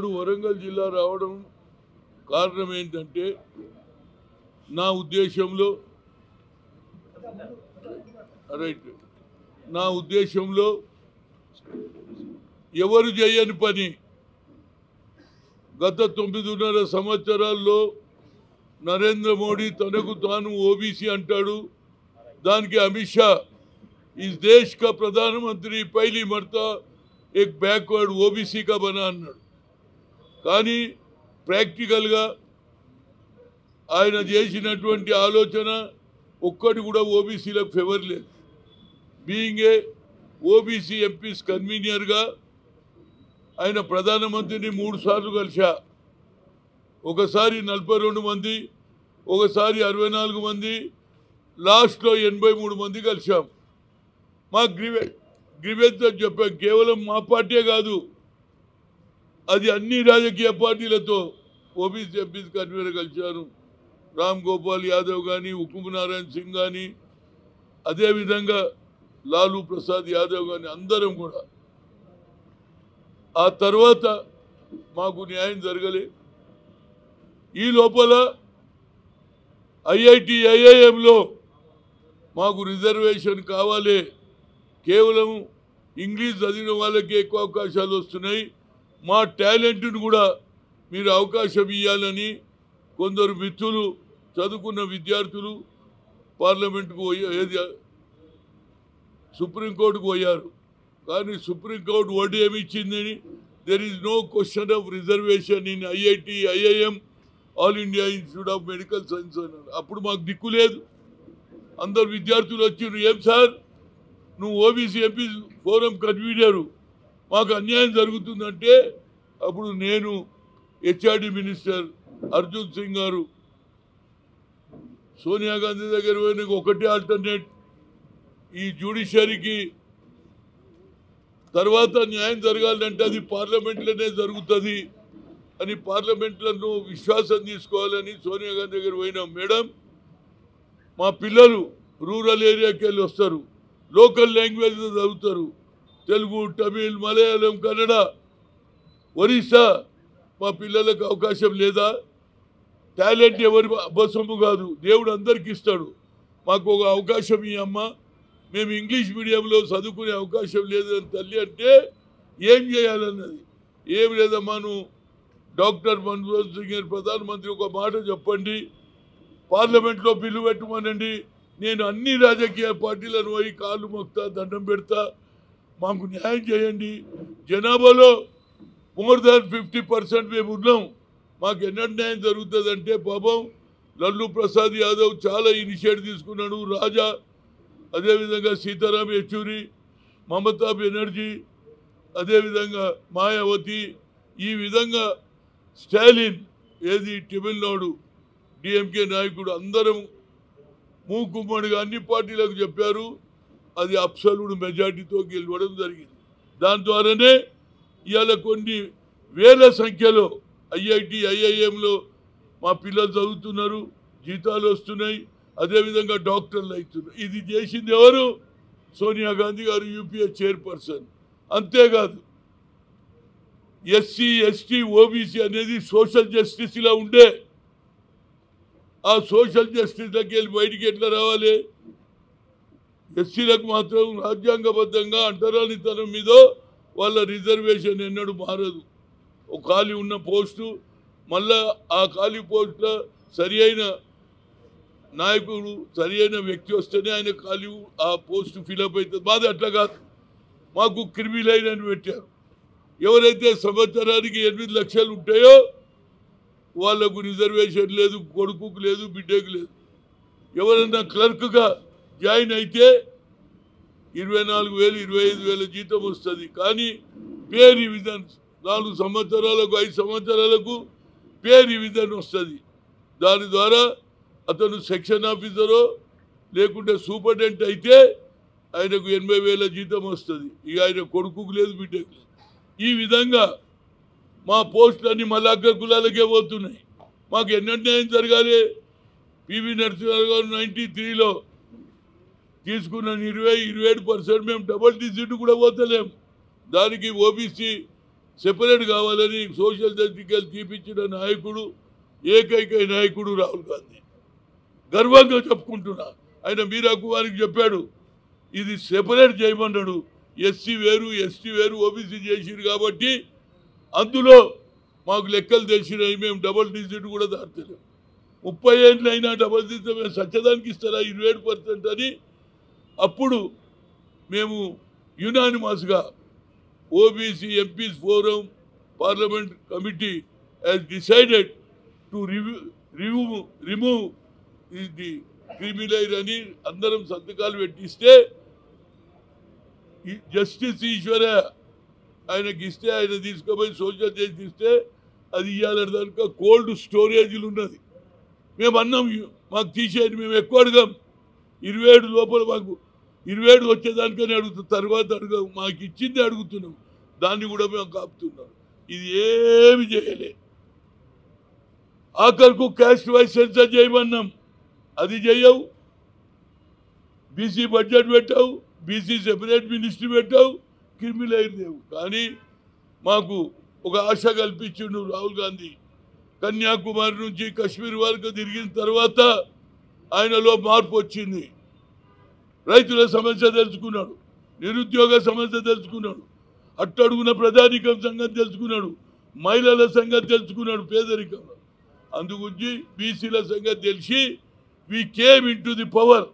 ఈనాడు వరంగల్ జిల్లా రావడం కారణం ఏంటంటే నా ఉద్దేశంలో రైట్ నా ఉద్దేశంలో ఎవరు చేయని పని గత తొమ్మిదిన్నర సంవత్సరాల్లో నరేంద్ర మోడీ తనకు తాను ఓబీసీ అంటాడు దానికి అమిత్ షా इस देश का प्रधानमंत्री पहली मरता एक बैकवर्ड ओबीसी का बना అన్నాడు కానీ ప్రాక్టికల్గా ఆయన చేసినటువంటి ఆలోచన ఒక్కటి కూడా ఓబీసీలకు ఫేవర్ లేదు బీయింగ్ ఏ ఓబీసీ ఎంపీస్ కన్వీనియర్గా ఆయన ప్రధానమంత్రిని మూడు సార్లు కలిసా ఒకసారి నలభై రెండు మంది ఒకసారి అరవై నాలుగు మంది లాస్ట్లో ఎనభై మూడు మంది కలిసాం మా గ్రీవె గ్రీవెన్స్తో చెప్పాం కేవలం మా పార్టీ కాదు అది అన్ని రాజకీయ పార్టీలతో ఓబీసీ ఎంపీస్ కన్వీనర్ కలిశాను రామ్ గోపాల్ యాదవ్ కానీ ఉక్కుమ నారాయణ సింగ్ కానీ అదేవిధంగా లాలూ ప్రసాద్ యాదవ్ కానీ అందరం కూడా ఆ తర్వాత మాకు న్యాయం జరగలే ఈ లోపల ఐఐటి ఐఐఎంలో మాకు రిజర్వేషన్ కావాలి కేవలం ఇంగ్లీష్ చదివిన వాళ్ళకి ఎక్కువ అవకాశాలు వస్తున్నాయి మా టాలెంట్ను కూడా మీరు అవకాశం ఇవ్వాలని కొందరు మిత్రులు చదువుకున్న విద్యార్థులు పార్లమెంట్కు పోయి ఏది సుప్రీంకోర్టుకు పోయారు కానీ సుప్రీంకోర్టు వర్డ్ ఏమి ఇచ్చిందని there is no question of reservation in IIT IIM All India Institute of Medical Science అన్నారు అప్పుడు మాకు దిక్కు లేదు అందరు విద్యార్థులు వచ్చిండ్రు ఏం సార్ నువ్వు ఓబీసీ ఎంపీ ఫోరం కన్వీనరు మాకు అన్యాయం జరుగుతుందంటే అప్పుడు నేను హెచ్ఆర్డి మినిస్టర్ అర్జున్ సింగ్ గారు సోనియా గాంధీ దగ్గర పోయిన ఒకటే ఆల్టర్నేట్ ఈ జ్యుడిషియరీకి తర్వాత న్యాయం జరగాలంటే అది పార్లమెంట్లోనే జరుగుతుంది అని పార్లమెంట్లను విశ్వాసం తీసుకోవాలని సోనియా గాంధీ దగ్గర పోయినాం మేడం మా పిల్లలు రూరల్ ఏరియాకి వెళ్ళి వస్తారు లోకల్ లాంగ్వేజ్ చదువుతారు తెలుగు తమిళ్ మలయాళం కన్నడ ఒరిస్సా మా పిల్లలకు అవకాశం లేదా టాలెంట్ ఎవరి అభసము కాదు దేవుడు అందరికి ఇస్తాడు మాకు ఒక అవకాశం ఈ అమ్మ మేము ఇంగ్లీష్ మీడియంలో చదువుకునే అవకాశం లేదని తల్లి అంటే ఏం చేయాలన్నది ఏం లేదమ్మా నువ్వు డాక్టర్ మన్మోహన్ సింగ్ గారు ప్రధానమంత్రి ఒక మాట చెప్పండి పార్లమెంట్లో బిల్లు పెట్టమనండి నేను అన్ని రాజకీయ పార్టీలను పోయి కాళ్ళు మొక్తా దండం పెడతా మాకు న్యాయం చేయండి జనాభాలో మోర్ దాన్ ఫిఫ్టీ పర్సెంట్ మేము ఉన్నాం మాకు ఎన్నటి న్యాయం జరుగుతుందంటే పాపం లల్లు ప్రసాద్ యాదవ్ చాలా ఇనిషియేటివ్ తీసుకున్నాడు రాజా అదేవిధంగా సీతారాం యెచూరి మమతా బెనర్జీ అదేవిధంగా మాయావతి ఈ విధంగా స్టాలిన్ ఏది తమిళనాడు డిఎంకే నాయకుడు అందరం మూకుమ్మడిగా అన్ని పార్టీలకు చెప్పారు అది అప్సలుడు మెజార్టీతో గెలవడం జరిగింది దాని ద్వారానే ఇవాళ కొన్ని వేల సంఖ్యలో ఐఐటి ఐఐఎంలో మా పిల్లలు చదువుతున్నారు జీతాలు వస్తున్నాయి అదేవిధంగా డాక్టర్లు అవుతున్నారు ఇది చేసింది ఎవరు సోనియా గాంధీ గారు యూపీఏ చైర్పర్సన్ అంతేకాదు ఎస్సీ ఎస్టీ ఓబీసీ అనేది సోషల్ జస్టిస్ ఇలా ఉండే ఆ సోషల్ జస్టిస్లోకి వెళ్ళి బయటికి ఎట్లా రావాలి ఎస్సీలకు మాత్రం రాజ్యాంగబద్ధంగా అంటరానితనం మీద వాళ్ళ రిజర్వేషన్ ఎన్నడూ మారదు ఒక ఖాళీ ఉన్న పోస్టు మళ్ళా ఆ ఖాళీ పోస్టులో సరి అయిన నాయకుడు సరి అయిన వ్యక్తి వస్తేనే ఆయన ఖాళీ ఆ పోస్ట్ ఫిలప్ అవుతుంది మాది అట్లా కాదు మాకు క్రిమిలైన్ అని పెట్టారు ఎవరైతే సంవత్సరానికి ఎనిమిది లక్షలు ఉంటాయో వాళ్ళకు రిజర్వేషన్ లేదు కొడుకుకు లేదు బిడ్డకు లేదు ఎవరైనా క్లర్క్గా జాయిన్ అయితే ఇరవై నాలుగు వేలు ఇరవై ఐదు వేల జీతం వస్తుంది కానీ పే రివిజన్ నాలుగు సంవత్సరాలకు ఐదు సంవత్సరాలకు పే రివిజన్ వస్తుంది దాని ద్వారా అతను సెక్షన్ ఆఫీసరో లేకుంటే సూపరింటెండెంట్ అయితే ఆయనకు ఎనభై వేల జీతం వస్తుంది ఇక ఆయన కొడుకుకు లేదు బిడ్డకు లేదు ఈ విధంగా మా పోస్టులన్నీ మళ్ళీ అగ్ర కులాలకే పోతున్నాయి మాకు ఎన్ని అన్యాయం జరగాలి పివి నరసింహారావు గారు నైంటీ త్రీలో తీసుకున్న ఇరవై ఇరవై ఏడు పర్సెంట్ మేము డబల్ డిజిట్ కూడా పోతలేం దానికి ఓబీసీ సెపరేట్ కావాలని సోషల్ జస్టికల్ తీపించిన నాయకుడు ఏకైక నాయకుడు రాహుల్ గాంధీ గర్వంగా చెప్పుకుంటున్నా ఆయన మీరా కుమారికి చెప్పాడు ఇది సెపరేట్ చేయమన్నాడు ఎస్సీ వేరు ఎస్టీ వేరు ఓబీసీ చేసిరు కాబట్టి అందులో మాకు లెక్కలు తెలిసినాయి మేము డబుల్ డిజిట్ కూడా దాటలేము ముప్పై ఏళ్ళు అయినా డబుల్ డిజిట్ మేము సత్యదానికి ఇస్తారా ఇరవై ఏడు పర్సెంట్ అని అప్పుడు మేము యునానిమస్గా OBC MPs forum parliament committee has decided to review remove remove the creamy layer అని అందరం సంతకాలు పెట్టిస్తే ఈ జస్టిస్ ఈశ్వర ఆయనకి ఇస్తే ఆయన తీసుకుపోయి సోషల్ చేసి ఇస్తే అది ఇవ్వాలని దానిక కోల్డ్ స్టోరేజ్లు ఉన్నది మేము అన్నాం మాకు తీసేయండి మేము ఎక్కువ అడగాం ఇరవై ఏడు లోపల మాకు ఇరవై ఏడు వచ్చేదానికని అడుగుతాం తర్వాత అడగాం మాకు ఇచ్చింది అడుగుతున్నాం దాన్ని కూడా మేము కాపుతున్నాం ఇది ఏమి చేయలే ఆఖరికు క్యాస్ట్ వైజ్ సెన్సర్ చేయమన్నాం అది చేయవు బీసీ బడ్జెట్ పెట్టావు బీసీ సెపరేట్ మినిస్ట్రీ పెట్టావు క్రిమినల్ లేవు కానీ మాకు ఒక ఆశ కల్పించిండు రాహుల్ గాంధీ కన్యాకుమారి నుంచి కశ్మీర్ వరకు తిరిగిన తర్వాత ఆయనలో మార్పు వచ్చింది రైతుల సమస్య తెలుసుకున్నాడు నిరుద్యోగ సమస్య తెలుసుకున్నాడు అట్టడుగున ప్రజానికం సంగతి తెలుసుకున్నాడు మహిళల సంగతి తెలుసుకున్నాడు పేదరికంలో అందుగురించి బీసీల సంగతి తెలిసి we came into the power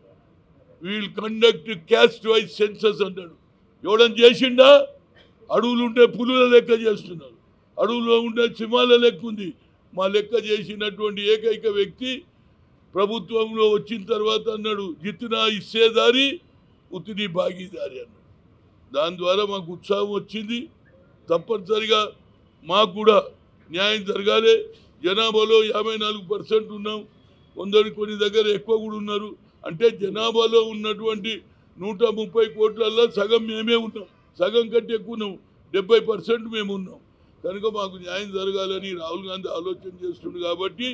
we'll conduct caste wise census అన్నాడు ఎవడని చేసిండా అడవులు ఉంటే పులుల లెక్క చేస్తున్నారు అడవుల్లో ఉండే సింహాల లెక్క ఉంది మా లెక్క చేసినటువంటి ఏకైక వ్యక్తి ప్రభుత్వంలో వచ్చిన తర్వాత అన్నాడు జిత్తునా ఇచ్చేదారి ఉత్తిని భాగీదారి అన్నాడు దాని ద్వారా మాకు ఉత్సాహం వచ్చింది తప్పనిసరిగా మాకు కూడా న్యాయం జరగాలి జనాభాలో యాభై నాలుగు పర్సెంట్ ఉన్నాం కొందరు కొన్ని దగ్గర ఎక్కువ కూడా ఉన్నారు అంటే జనాభాలో ఉన్నటువంటి నూట ముప్పై కోట్లల్లో సగం మేమే ఉన్నాం సగం కంటే ఎక్కువ ఉన్నాం డెబ్బై పర్సెంట్ మేము ఉన్నాం కనుక మాకు న్యాయం జరగాలని రాహుల్ గాంధీ ఆలోచన చేస్తుండు కాబట్టి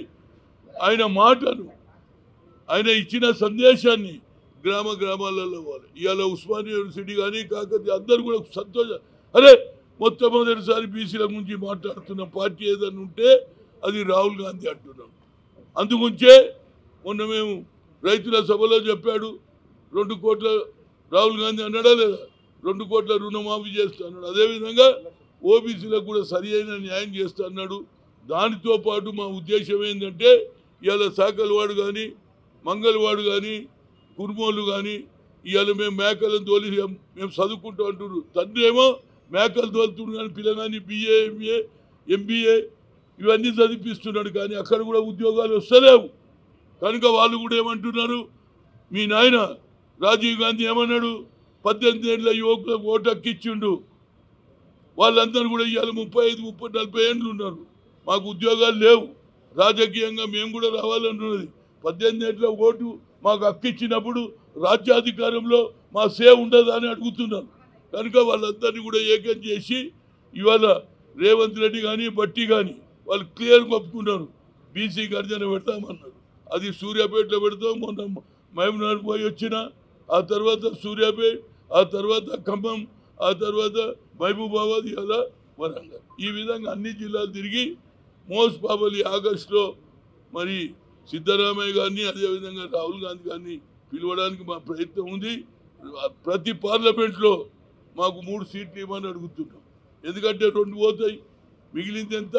ఆయన మాటను ఆయన ఇచ్చిన సందేశాన్ని గ్రామ గ్రామాలలో పోవాలి ఇవాళ ఉస్మానియా యూనివర్సిటీ కానీ కాకపోతే అందరు కూడా సంతోష అరే మొట్టమొదటిసారి బీసీల గురించి మాట్లాడుతున్న పార్టీ ఏదైనా ఉంటే అది రాహుల్ గాంధీ అంటున్నాం అందుగుంచే మొన్న మేము రైతుల సభలో చెప్పాడు రెండు కోట్ల రాహుల్ గాంధీ అన్నాడా లేదా రెండు కోట్ల రుణమాఫీ చేస్తా అన్నాడు అదేవిధంగా ఓబీసీలకు కూడా సరి అయిన న్యాయం చేస్తా అన్నాడు దానితో పాటు మా ఉద్దేశం ఏంటంటే ఇవాళ సాకలవాడు కానీ మంగళవాడు కానీ కుర్మోళ్ళు కానీ ఇవాళ మేము మేకలను తోలి మేము చదువుకుంటాం అంటున్నారు తండ్రి ఏమో మేకలు తోలుతుండు కానీ పిల్లగాని బిఏ ఎంఏ ఎంబీఏ ఇవన్నీ చదివిపిస్తున్నాడు కానీ అక్కడ కూడా ఉద్యోగాలు వస్తలేవు కనుక వాళ్ళు కూడా ఏమంటున్నారు మీ నాయన రాజీవ్ గాంధీ ఏమన్నాడు పద్దెనిమిది ఏళ్ళ యువకులకు ఓటు హక్కిచ్చిండు వాళ్ళందరూ కూడా ఇవాళ ముప్పై ఐదు ముప్పై నలభై ఏళ్ళు ఉన్నారు మాకు ఉద్యోగాలు లేవు రాజకీయంగా మేము కూడా రావాలన్నది పద్దెనిమిది ఏళ్ళ ఓటు మాకు హక్కిచ్చినప్పుడు రాజ్యాధికారంలో మా సేవ ఉండదా అని అడుగుతున్నారు కనుక వాళ్ళందరినీ కూడా ఏకం చేసి ఇవాళ రేవంత్ రెడ్డి కానీ బట్టి కానీ వాళ్ళు క్లియర్ ఒప్పుకున్నారు బీసీ గర్జన పెడతామన్నారు అది సూర్యాపేటలో పెడతాం మొన్న మహబూబ్నగర్ పోయి వచ్చిన ఆ తర్వాత సూర్యాపేట ఆ తర్వాత ఖమ్మం ఆ తర్వాత మహబూబాబాద్ ఇలా వరంగల్ ఈ విధంగా అన్ని జిల్లాలు తిరిగి మోస్ట్ ప్రాబలీ ఆగస్టులో మరి సిద్ధరామయ్య గారిని అదేవిధంగా రాహుల్ గాంధీ గారిని పిలవడానికి మా ప్రయత్నం ఉంది ప్రతి పార్లమెంట్లో మాకు మూడు సీట్లు ఇవ్వమని అడుగుతున్నాం ఎందుకంటే రెండు పోతాయి మిగిలింది ఎంత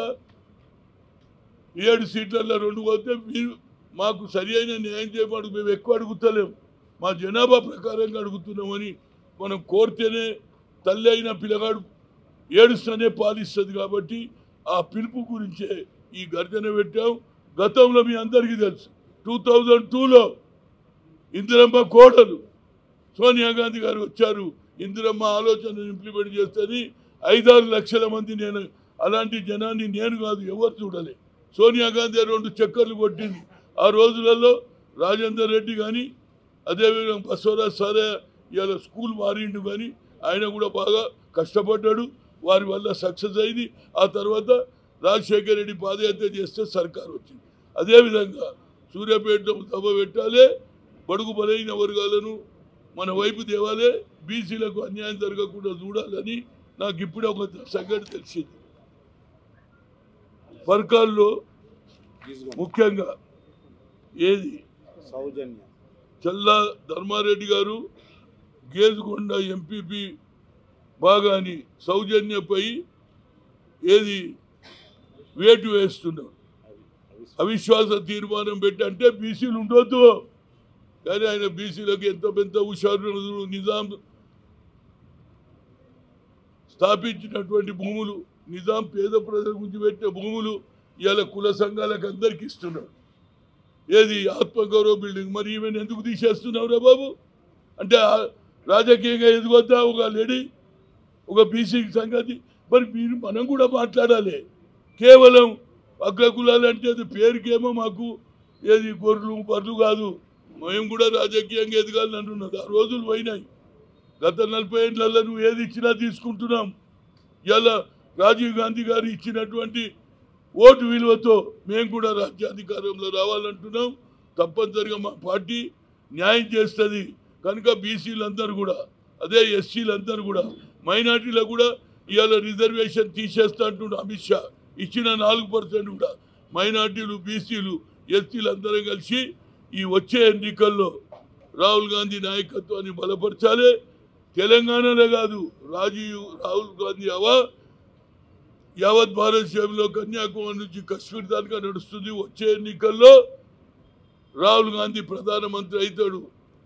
ఏడు సీట్లలో రెండు పోతే మీరు మాకు సరి అయిన న్యాయం చేయమని మేము ఎక్కువ అడుగుతలేం మా జనాభా ప్రకారంగా అడుగుతున్నామని మనం కోరితేనే తల్లి అయిన పిల్లగాడు ఏడుస్తూనే పాలిస్తుంది కాబట్టి ఆ పిలుపు గురించే ఈ గర్జన పెట్టాం గతంలో మీ అందరికీ తెలుసు టూ థౌజండ్ టూలో ఇందిరమ్మ కోడలు సోనియా గాంధీ గారు వచ్చారు ఇందిరమ్మ ఆలోచనను ఇంప్లిమెంట్ చేస్తుంది ఐదారు లక్షల మంది నేను అలాంటి జనాన్ని నేను కాదు ఎవరు చూడలే సోనియా గాంధీ రెండు చక్కర్లు కొట్టింది ఆ రోజులలో రాజేందర్ రెడ్డి కానీ అదేవిధంగా బసవరాజ్ సారే ఇవాళ స్కూల్ మారిండు కానీ ఆయన కూడా బాగా కష్టపడ్డాడు వారి వల్ల సక్సెస్ అయింది ఆ తర్వాత రాజశేఖర రెడ్డి పాదయాత్ర చేస్తే సర్కార్ వచ్చింది అదేవిధంగా సూర్యాపేటలో సభ పెట్టాలి బడుగు బలైన వర్గాలను మన వైపు తేవాలి బీసీలకు అన్యాయం జరగకుండా చూడాలని నాకు ఇప్పుడే ఒక సంగతి తెలిసింది పర్కాల్లో ముఖ్యంగా ఏది సౌజన్య చల్లా ధర్మారెడ్డి గారు గేదుకొండ ఎంపీపీ బాగాని సౌజన్యపై ఏది వేటు వేస్తున్నారు అవిశ్వాస తీర్మానం పెట్టి అంటే బీసీలు ఉండొద్దు కానీ ఆయన బీసీలకు ఎంత పెద్ద హుషారు నిజాం స్థాపించినటువంటి భూములు నిజాం పేద ప్రజల గురించి పెట్టిన భూములు ఇవాళ కుల సంఘాలకు అందరికి ఇస్తున్నాడు ఏది ఆత్మగౌరవ బిల్డింగ్ మరి ఈమెను ఎందుకు తీసేస్తున్నావు రా బాబు అంటే ఆ రాజకీయంగా ఎదుగొద్దా ఒక లేడీ ఒక బీసీ సంగతి మరి మీరు మనం కూడా మాట్లాడాలి కేవలం అగ్ర కులాలు అంటే అది పేరుకేమో మాకు ఏది గొర్రెలు బర్రెలు కాదు మేము కూడా రాజకీయంగా ఎదగాలని అంటున్నది ఆ రోజులు పోయినాయి గత నలభై ఏళ్ళల్లో నువ్వు ఏది ఇచ్చినా తీసుకుంటున్నాం ఇలా రాజీవ్ గాంధీ గారు ఇచ్చినటువంటి ఓటు విలువతో మేము కూడా రాజ్యాధికారంలో రావాలంటున్నాం తప్పనిసరిగా మా పార్టీ న్యాయం చేస్తుంది కనుక బీసీలందరూ కూడా అదే ఎస్సీలందరూ కూడా మైనార్టీలకు కూడా ఇవాళ రిజర్వేషన్ తీసేస్తా అంటున్నాడు అమిత్ షా ఇచ్చిన నాలుగు పర్సెంట్ కూడా మైనార్టీలు బీసీలు ఎస్సీలు అందరం కలిసి ఈ వచ్చే ఎన్నికల్లో రాహుల్ గాంధీ నాయకత్వాన్ని బలపరచాలి తెలంగాణలో కాదు రాజీవ్ రాహుల్ గాంధీ అవా యావత్ భారతదేశంలో కన్యాకుమారి నుంచి కశ్మీర్ దాకా నడుస్తుంది వచ్చే ఎన్నికల్లో రాహుల్ గాంధీ ప్రధానమంత్రి అవుతాడు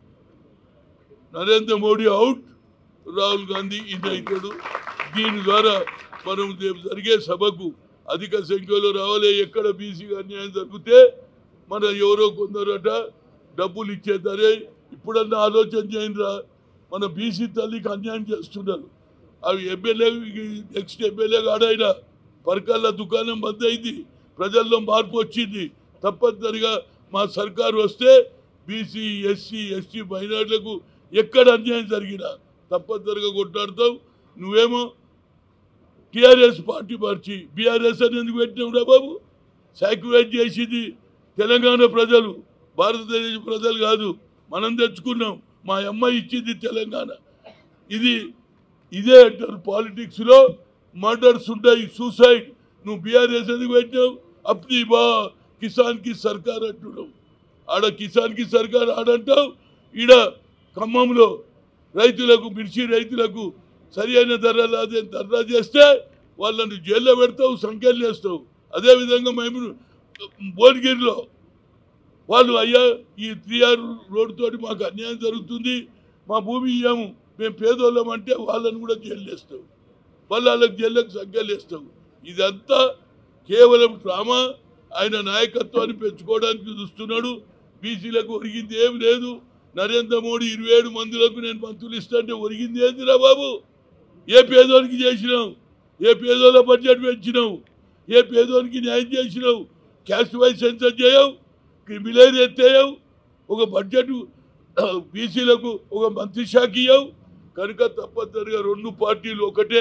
నరేంద్ర మోడీ అవుట్ రాహుల్ గాంధీ ఇది అవుతాడు దీని ద్వారా మనం రేపు జరిగే సభకు అధిక సంఖ్యలో రావాలి ఎక్కడ బీసీగా అన్యాయం జరిగితే మన ఎవరో కొందరట డబ్బులు ఇచ్చేద్దరే ఇప్పుడన్నా ఆలోచన చేయండిరా మన బీసీ తల్లికి అన్యాయం చేస్తున్నారు అవి ఎమ్మెల్యే నెక్స్ట్ ఎమ్మెల్యే కాడైనా పరకాల దుకాణం బంద్ అయింది ప్రజల్లో మార్పు వచ్చింది తప్పనిసరిగా మా సర్కారు వస్తే బీసీ ఎస్సీ ఎస్టీ మైనార్టీలకు ఎక్కడ అన్యాయం జరిగినా తప్పనిసరిగా కొట్లాడతావు నువ్వేమో టీఆర్ఎస్ పార్టీ మార్చి బీఆర్ఎస్ అని ఎందుకు పెట్టినావురా బాబు సాక్రిఫైస్ చేసింది తెలంగాణ ప్రజలు భారతదేశ ప్రజలు కాదు మనం తెచ్చుకున్నాం మా అమ్మాయి ఇచ్చింది తెలంగాణ ఇది ఇదే అంటారు పాలిటిక్స్లో మర్డర్స్ ఉంటాయి సూసైడ్ నువ్వు బీఆర్ఎస్ ఎందుకు పెట్టినావు అప్ని బా కిసాన్కి సర్కార్ అంటున్నావు ఆడ కిసాన్కి సర్కార్ ఆడంటావు ఈడ ఖమ్మంలో రైతులకు మిర్చి రైతులకు సరి అయిన ధర లేదని ధర్నా చేస్తే వాళ్ళని జైల్లో పెడతావు సంఖ్యలు చేస్తావు అదేవిధంగా మేము భువనగిరిలో వాళ్ళు అయ్యా ఈ త్రీ ఆర్ రోడ్ తోటి మాకు అన్యాయం జరుగుతుంది మా భూమి ఇయ్యాము మేము పేదోళ్ళం అంటే వాళ్ళని కూడా జైలు వేస్తావు వాళ్ళు వాళ్ళకి జైళ్ళకి సంఖ్యలు వేస్తావు ఇదంతా కేవలం డ్రామా ఆయన నాయకత్వాన్ని పెంచుకోవడానికి చూస్తున్నాడు బీసీలకు ఒరిగింది ఏం లేదు నరేంద్ర మోడీ ఇరవై ఏడు మందులకు నేను మంత్రులు ఇస్తాంటే ఒరిగింది ఏందిరా బాబు ఏ పేదోనికి చేసినావు ఏ పేదోళ్ళ బడ్జెట్ పెంచినావు ఏ పేదోనికి న్యాయం చేసినావు క్యాస్ట్ వైజ్ సెన్సర్ చేయవు క్రిమినల్ ఎత్తేయవు ఒక బడ్జెట్ బీసీలకు ఒక మంత్రి శాఖ ఇవ్వవు కనుక తప్పనిసరిగా రెండు పార్టీలు ఒకటే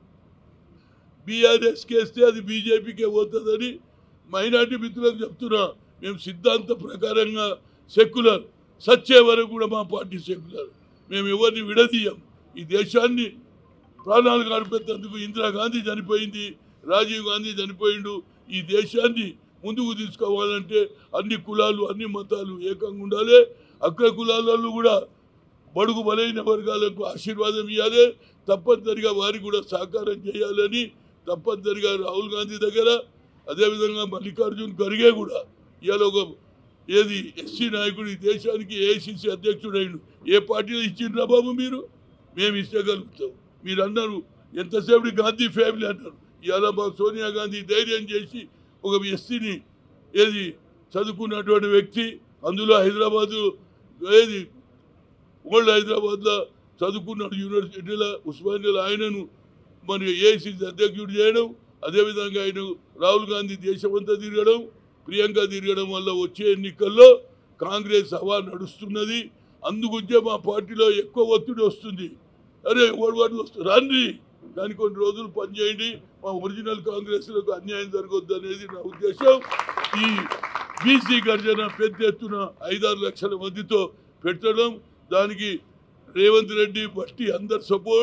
బీఆర్ఎస్కి వేస్తే అది బీజేపీకే పోతుందని మైనార్టీ మిత్రులకు చెప్తున్నా మేము సిద్ధాంత ప్రకారంగా సెక్యులర్ సచ్చే వరకు కూడా మా పార్టీ సెక్యులర్ మేము ఎవరిని విడదీయం ఈ దేశాన్ని ప్రాణాలు గడిపేందుకు ఇందిరాగాంధీ చనిపోయింది రాజీవ్ గాంధీ చనిపోయిండు ఈ దేశాన్ని ముందుకు తీసుకోవాలంటే అన్ని కులాలు అన్ని మతాలు ఏకంగా ఉండాలి అగ్ర కులాలలో కూడా బడుగు బలైన వర్గాలకు ఆశీర్వాదం ఇవ్వాలి తప్పనిసరిగా వారికి కూడా సహకారం చేయాలని తప్పనిసరిగా రాహుల్ గాంధీ దగ్గర అదేవిధంగా మల్లికార్జున్ ఖర్గే కూడా ఇవాళ ఒక ఏది ఎస్సీ నాయకుడు ఈ దేశానికి ఏఐసిసి అధ్యక్షుడైండు ఏ పార్టీలో ఇచ్చిండ్రా బాబు మీరు మేము ఇచ్చగలుగుతాం మీరు అన్నారు ఎంతసేపు గాంధీ ఫ్యామిలీ అంటారు ఇవాళ మా సోనియా గాంధీ ధైర్యం చేసి ఒక ఎస్సీని ఏది చదువుకున్నటువంటి వ్యక్తి అందులో హైదరాబాదు ఏది ఓల్డ్ హైదరాబాద్లో చదువుకున్నాడు యూనివర్సిటీలో ఉస్మానియాలో ఆయనను మరి ఏఐసిసి అధ్యక్షుడు చేయడం అదేవిధంగా ఆయన రాహుల్ గాంధీ దేశమంతా తిరగడం ప్రియాంక తిరగడం వల్ల వచ్చే ఎన్నికల్లో కాంగ్రెస్ హవా నడుస్తున్నది అందుగుంచే మా పార్టీలో ఎక్కువ ఒత్తిడి వస్తుంది అరే ఓడి వాడు వస్తుంది రండి దాని కొన్ని రోజులు పనిచేయండి మా ఒరిజినల్ కాంగ్రెస్లకు అన్యాయం జరగొద్దు అనేది నా ఉద్దేశం ఈ బీసీ గర్జన పెద్ద ఎత్తున ఐదారు లక్షల మందితో పెట్టడం దానికి రేవంత్ రెడ్డి బట్టి అందరు సపోర్ట్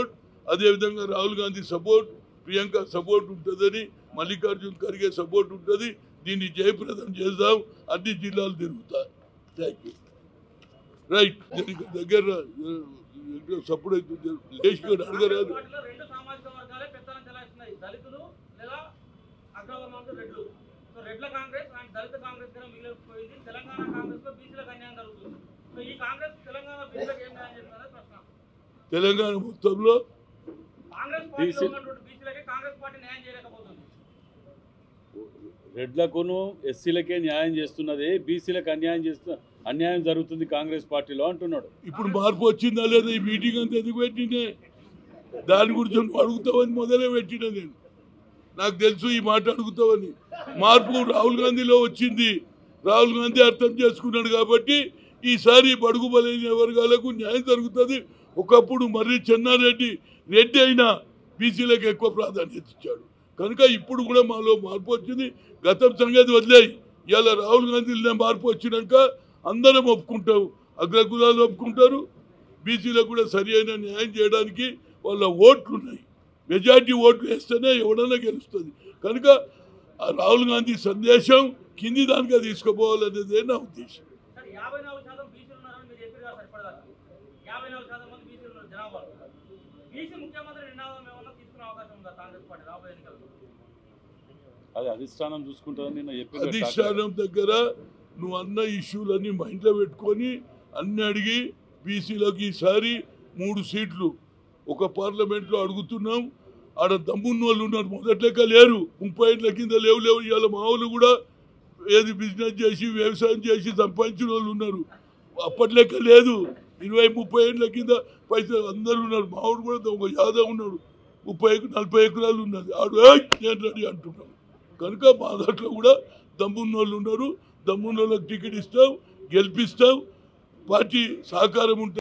అదేవిధంగా రాహుల్ గాంధీ సపోర్ట్ ప్రియాంక సపోర్ట్ ఉంటుందని మల్లికార్జున్ ఖర్గే సపోర్ట్ ఉంటుంది దీన్ని జయప్రదం చేద్దాం అన్ని జిల్లాలు తిరుగుతాయి థ్యాంక్ యూ రైట్ దీనికి దగ్గర సపోర్ట్ అవుతుంది లేచి కూడా అడగరాదు వాటిలో రెండు సామాజిక వర్గాలే పెత్తనం చెలాయిస్తున్నాయి దళితులు లేదా అగ్రవర్ణాలు రెడ్లు సో రెడ్ల కాంగ్రెస్ అండ్ దళిత కాంగ్రెస్ గా మిగిలిపోయింది తెలంగాణ కాంగ్రెస్ లో బీసీలకు అన్యాయం జరుగుతుంది సో ఈ కాంగ్రెస్ తెలంగాణ బీసీలకు ఏం న్యాయం చేస్తుందనే ప్రశ్న తెలంగాణ మొత్తంలో కాంగ్రెస్ పార్టీలో BC ఉన్నటువంటి బీసీలకే కాంగ్రెస్ పార్టీ న్యాయం చేయలేకపోతుంది రెడ్లకును ఎస్సీలకే న్యాయం చేస్తున్నది బీసీలకు అన్యాయం చేస్తు అన్యాయం జరుగుతుంది కాంగ్రెస్ పార్టీలో అంటున్నాడు ఇప్పుడు మార్పు వచ్చిందా లేదా ఈ మీటింగ్ అంతా ఎందుకు పెట్టినే దాని గురించి నువ్వు అడుగుతావని మొదలే పెట్టిన నేను నాకు తెలుసు ఈ మాట అడుగుతావని మార్పు రాహుల్ గాంధీలో వచ్చింది రాహుల్ గాంధీ అర్థం చేసుకున్నాడు కాబట్టి ఈసారి బడుగు బలైన వర్గాలకు న్యాయం జరుగుతుంది ఒకప్పుడు మర్రి చెన్నారెడ్డి రెడ్డి అయినా బీసీలకు ఎక్కువ ప్రాధాన్యత ఇచ్చాడు కనుక ఇప్పుడు కూడా మాలో మార్పు వచ్చింది గతం సంగతి వదిలేయి ఇవాళ రాహుల్ గాంధీలో మార్పు వచ్చినాక అందరం ఒప్పుకుంటాం అగ్రకులాలు ఒప్పుకుంటారు బీసీలకు కూడా సరి అయిన న్యాయం చేయడానికి వాళ్ళ ఓట్లు ఉన్నాయి మెజార్టీ ఓట్లు వేస్తేనే ఎవడన్నా గెలుస్తుంది కనుక ఆ రాహుల్ గాంధీ సందేశం కింది దానిగా తీసుకుపోవాలనేదే నా ఉద్దేశం సార్ యాభై నాలుగు శాతం బీసీలు ఉన్నారని మీరు చెప్పారు కదా సరిపడదాకా యాభై నాలుగు శాతం మంది బీసీలు ఉన్నారు జనాభా బీసీ ముఖ్యమంత్రి నినాదం ఏమన్నా తీసుకునే అవకాశం ఉందా కాంగ్రెస్ పార్టీ రాబోయే ఎన్నికల్లో అది అధిష్టానం చూసుకుంటుందని నిన్న చెప్పారు కదా ఠాకరే. అధిష్టానం దగ్గర నువ్వు అన్న ఇష్యూలన్నీ మైండ్లో పెట్టుకొని అన్ని అడిగి బీసీలకు ఈసారి మూడు సీట్లు ఒక పార్లమెంట్లో అడుగుతున్నాం ఆడ దమ్మున్న వాళ్ళు ఉన్నారు మొదట్లెక్క లేరు ముప్పై ఏళ్ళ కింద లేవు లేవు ఇవాళ మా వాళ్ళు కూడా ఏది బిజినెస్ చేసి వ్యవసాయం చేసి సంపాదించిన వాళ్ళు ఉన్నారు అప్పట్లెక్క లేదు ఇరవై ముప్పై ఏళ్ళ కింద పైసలు అందరూ ఉన్నారు మావాడు కూడా ఒక యాదవ్ ఉన్నాడు ముప్పై ఎకరా- నలభై ఎకరాలు ఉన్నది ఆడు "ఏయ్, నేను రెడీ అంటున్నాడు కనుక మా దాంట్లో కూడా దమ్మున్న వాళ్ళు ఉన్నారు దమ్మున్న వాళ్ళకి టికెట్ ఇస్తాం గెలిపిస్తాం పార్టీ సహకారం ఉంటే